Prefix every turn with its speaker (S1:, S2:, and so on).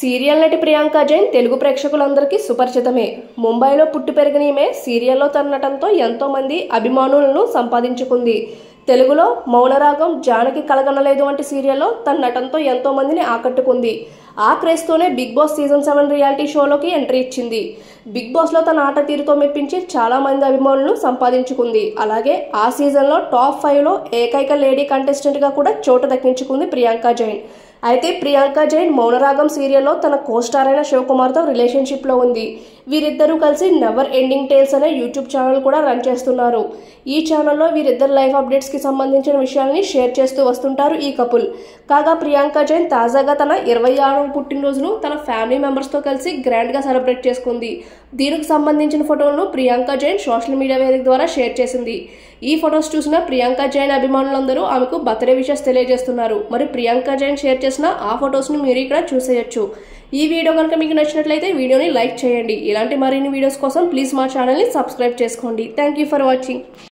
S1: serial నటి ప్రియాంక జైన్ తెలుగు ప్రేక్షకులందరికీ సుపరిచితమే ముంబైలో పుట్టి పెరిగిన ఈమె సీరియల్లో తన నటనతో ఎంతో మంది అభిమానులను సంపాదించుకుంది తెలుగులో మౌనరాగం జానకి కలగనలేదు వంటి సీరియల్లో తన నటనతో ఎంతో మందిని ఆకట్టుకుంది ఆ క్రేజ్తోనే big boss season seven reality షోలోకి ఎంట్రీ ఇచ్చింది బిగ్ బాస్లో తన ఆట తీరుతో మెప్పించి చాలా మంది అభిమానులను సంపాదించుకుంది అలాగే ఆ సీజన్లో టాప్ ఫైవ్లో ఏకైక లేడీ కంటెస్టెంట్గా కూడా చోటు దక్కించుకుంది ప్రియాంక జైన్ అయితే ప్రియాంక జైన్ మౌనరాగం సీరియల్లో తన కోస్టార్ అయిన శివకుమార్తో రిలేషన్షిప్లో ఉంది వీరిద్దరూ కలిసి నెవర్ ఎండింగ్ టేల్స్ అనే యూట్యూబ్ ఛానల్ కూడా రన్ చేస్తున్నారు ఈ ఛానల్లో వీరిద్దరు లైఫ్ అప్డేట్స్కి సంబంధించిన విషయాల్ని షేర్ చేస్తూ వస్తుంటారు ఈ కపుల్ కాగా ప్రియాంక జైన్ తాజాగా తన ఇరవై ఆరవ పుట్టినరోజును తన ఫ్యామిలీ మెంబర్స్తో కలిసి గ్రాండ్గా సెలబ్రేట్ చేసుకుంది దీనికి సంబంధించిన ఫోటోలను ప్రియాంక జైన్ సోషల్ మీడియా వేదిక ద్వారా షేర్ చేసింది ఈ ఫొటోస్ చూసిన ప్రియాంక జైన్ అభిమానులందరూ ఆమెకు బర్త్డే విషెస్ తెలియజేస్తున్నారు మరి ప్రియాంక జైన్ షేర్ చేసిన ఆ ఫొటోస్ని మీరు ఇక్కడ చూసేయచ్చు ఈ వీడియో కనుక మీకు నచ్చినట్లయితే వీడియోని లైక్ చేయండి ఇలాంటి మరిన్ని వీడియోస్ కోసం ప్లీజ్ మా ఛానల్ని సబ్స్క్రైబ్ చేసుకోండి థ్యాంక్ యూ ఫర్ వాచింగ్